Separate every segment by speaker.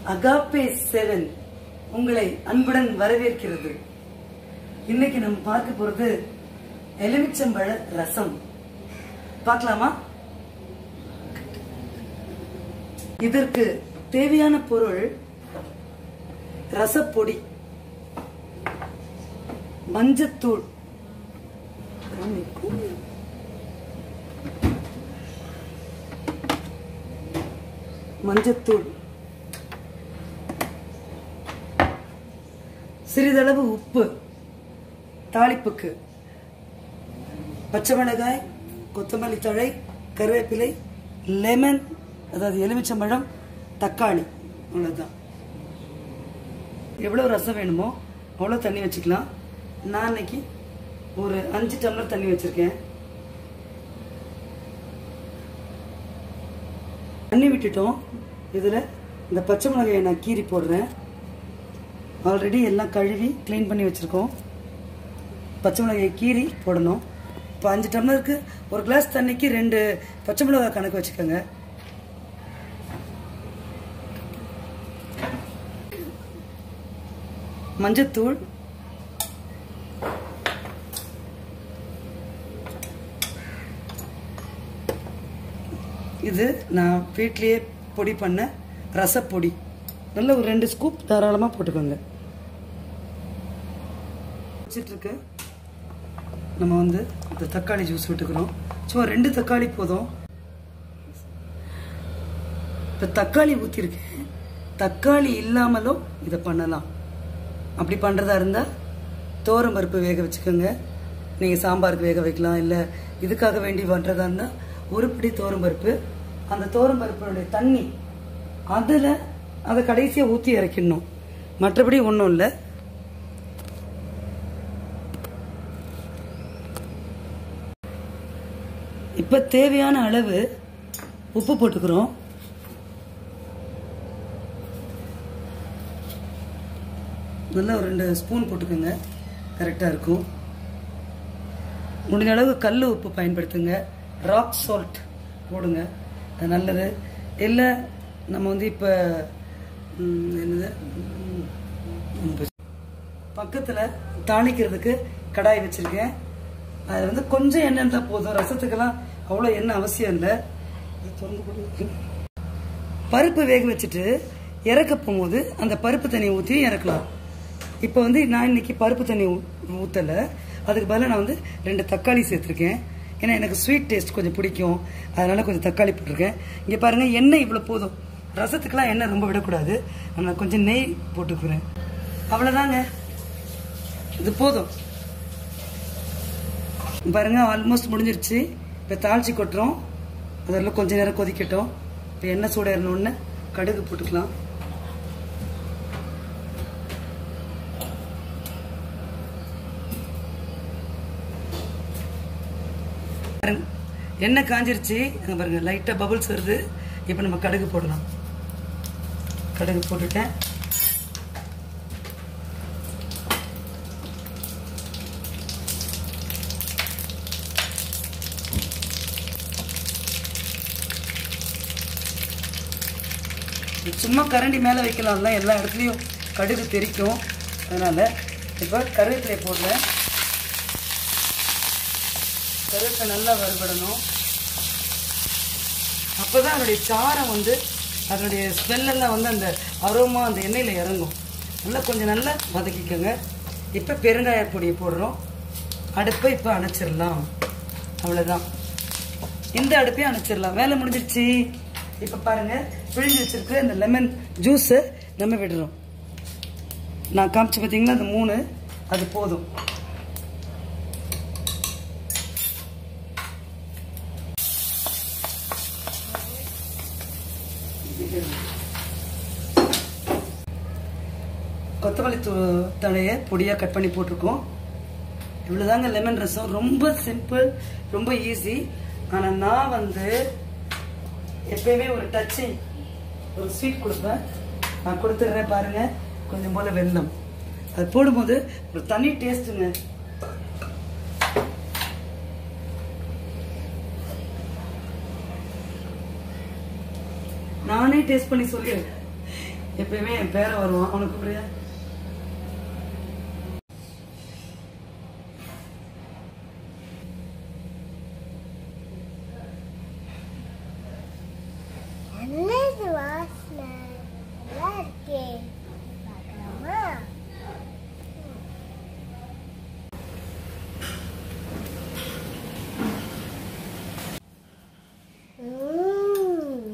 Speaker 1: Agape seven உங்களை அன்புடன் வரவேற்கிறது இன்னைக்கு நம்ம பார்க்க போறது எலுமிச்சம்பழ ரசம் பார்க்கலாமா இதற்கு தேவையான பொருள் ரசப்பொடி மஞ்சத்தூள் மஞ்சத்தூள் சிறிதளவு உப்பு தாளிப்புக்கு பச்சை மிளகாய் கொத்தமல்லி தழை கருவேப்பிலை லெமன் அதாவது எலுமிச்சம்பழம் தக்காளி அவ்வளவுதான் எவ்வளவு ரசம் வேணுமோ அவ்வளோ தண்ணி வச்சுக்கலாம் நான் இன்னைக்கு ஒரு அஞ்சு டம்ளர் தண்ணி வச்சிருக்கேன் தண்ணி விட்டுட்டோம் இதில் இந்த பச்சை மிளகாயை நான் கீறி போடுறேன் ஆல்ரெடி எல்லாம் கழுவி க்ளீன் பண்ணி வச்சுருக்கோம் பச்சை மிளகாயை கீறி போடணும் இப்போ அஞ்சு டம்ளருக்கு ஒரு கிளாஸ் தண்ணிக்கு ரெண்டு பச்சை மிளகாய் கணக்கு வச்சுக்கோங்க மஞ்சத்தூள் இது நான் வீட்லயே பொடி பண்ண ரசப்பொடி நல்ல ஒரு ரெண்டு ஸ்கூப் தாராளமாக போட்டுக்கோங்க வச்சிட்டு இருக்கு நம்ம வந்து இந்த தக்காளி ஜூஸ் விட்டுக்கிறோம் சும்மா ரெண்டு தக்காளி போதும் இப்போ தக்காளி ஊற்றிருக்கேன் தக்காளி இல்லாமலும் இதை பண்ணலாம் அப்படி பண்ணுறதா இருந்தால் தோரம் பருப்பு வேக வச்சுக்கோங்க நீங்கள் சாம்பாருக்கு வேக வைக்கலாம் இல்லை இதுக்காக வேண்டி பண்ணுறதா இருந்தால் ஒரு பிடி தோரம் பருப்பு அந்த தோரம் பருப்பினுடைய தண்ணி அதில் அதை கடைசியாக ஊற்றி இறக்கிடணும் மற்றபடி ஒன்றும் இல்லை இப்போ தேவையான அளவு உப்பு போட்டுக்கிறோம் நல்லா ஒரு ரெண்டு ஸ்பூன் போட்டுக்கோங்க கரெக்டாக இருக்கும் முடிஞ்ச அளவு கல் உப்பு பயன்படுத்துங்க ராக் சால்ட் போடுங்க அது நல்லது இல்லை நம்ம வந்து இப்போ என்னது ம், பக்கத்தில் தாளிக்கிறதுக்கு கடாய் வச்சுருக்கேன் அதில் வந்து கொஞ்சம் எண்ணெய் இருந்தால் போதும் ரசத்துக்கெல்லாம் அவ்வளோ எண்ணெய் அவசியம் இல்லை இது திறந்து போடு. பருப்பு வேக வச்சுட்டு இறக்க போகும்போது அந்த பருப்பு தண்ணி ஊற்றி இறக்கலாம் இப்போ வந்து நான் இன்னைக்கு பருப்பு தண்ணி ஊற்றலை அதுக்கு பதிலாக நான் வந்து ரெண்டு தக்காளி சேர்த்துருக்கேன் ஏன்னா எனக்கு ஸ்வீட் டேஸ்ட் கொஞ்சம் பிடிக்கும் அதனால கொஞ்சம் தக்காளி போட்டிருக்கேன் இங்கே பாருங்கள் எண்ணெய் இவ்வளோ போதும் ரசத்துக்கெல்லாம் எண்ணெய் ரொம்ப விடக்கூடாது நான் கொஞ்சம் நெய் போட்டுக்கிறேன் அவ்வளோதாங்க இது போதும் பாருங்க ஆல்மோஸ்ட் முடிஞ்சிருச்சு இப்போ தாளிச்சு கொட்டுறோம் அதெல்லாம் கொஞ்ச நேரம் கொதிக்கட்டும் இப்போ எண்ணெய் சூடாயிரணுன்னு கடுகு போட்டுக்கலாம் பாருங்க, எண்ணெய் காஞ்சிருச்சு அங்க பாருங்க லைட்டா பபுள்ஸ் வருது இப்போ நம்ம கடுகு போடலாம் கடுகு போட்டுட்டேன் சும்மா கரண்டி மேலே வைக்கலாம்ல எல்லா இடத்துலையும் கடுகு தெரிக்கும் அதனால இப்போ கருவேப்பிலை போடுறேன் கருவேப்பிலை நல்லா வறுபடணும் அப்பதான் அதனுடைய சாரம் வந்து அதனுடைய ஸ்மெல்லெல்லாம் வந்து அந்த அரோமா அந்த எண்ணெயில் இறங்கும் நல்லா கொஞ்சம் நல்லா வதக்கிக்கோங்க இப்போ பெருங்காய பொடியை போடுறோம் அடுப்பை இப்போ அணைச்சிடலாம் அவ்வளோதான் இந்த அடுப்பையும் அணைச்சிடலாம் வேலை முடிஞ்சிருச்சு இப்போ பாருங்க பிழிஞ்சு வச்சிருக்க இந்த லெமன் ஜூஸை நம்ம விடுறோம் நான் காமிச்சு பார்த்தீங்கன்னா அந்த மூணு அது போதும் கொத்தமல்லி தூ தழையை பொடியாக கட் பண்ணி போட்டிருக்கோம் இவ்வளோதாங்க லெமன் ரசம் ரொம்ப சிம்பிள் ரொம்ப ஈஸி ஆனால் நான் வந்து எப்பயுமே ஒரு டச்சிங் ஒரு ஸ்வீட் கொடுப்பேன் நான் கொடுத்துட்றேன் பாருங்க கொஞ்சம் போல வெல்லம் அது போடும்போது ஒரு தனி டேஸ்ட்டுங்க நானே டேஸ்ட் பண்ணி சொல்லிடுறேன் எப்பயுமே என் பேரை வருவான் அவனுக்கு கூப்பிடுறியா
Speaker 2: என்னது வாசனை நல்லா இருக்கே பார்க்கலாமா ம்ம்.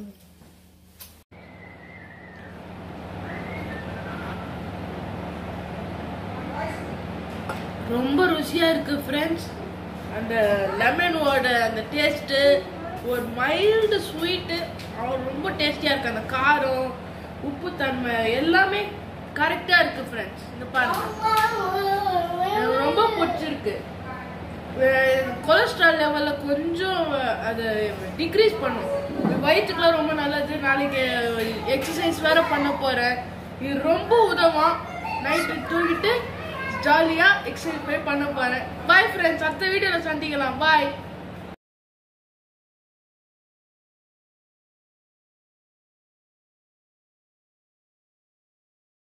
Speaker 3: ரொம்ப ருசியா இருக்கு ஃப்ரெண்ட்ஸ் அந்த லெமனோட அந்த டேஸ்ட்டு ஒரு மைல்டு ஸ்வீட்டு அவர் ரொம்ப டேஸ்டியா இருக்கு அந்த காரம் உப்பு தன்மை எல்லாமே கரெக்டா இருக்கு ஃப்ரெண்ட்ஸ் இந்த பாருங்க எனக்கு ரொம்ப பிடிச்சிருக்கு கொலஸ்ட்ரால் லெவலில் கொஞ்சம் அது டிக்ரீஸ் பண்ணும் வயிற்றுக்குலாம் ரொம்ப நல்லது நாளைக்கு எக்ஸசைஸ் வேற பண்ண போறேன் இது ரொம்ப உதவும் நைட்டு தூங்கிட்டு ஜாலியாக எக்ஸசைஸ் போய் பண்ண போறேன் பாய் ஃப்ரெண்ட்ஸ் அடுத்த வீடியோவில் சந்திக்கலாம் பாய்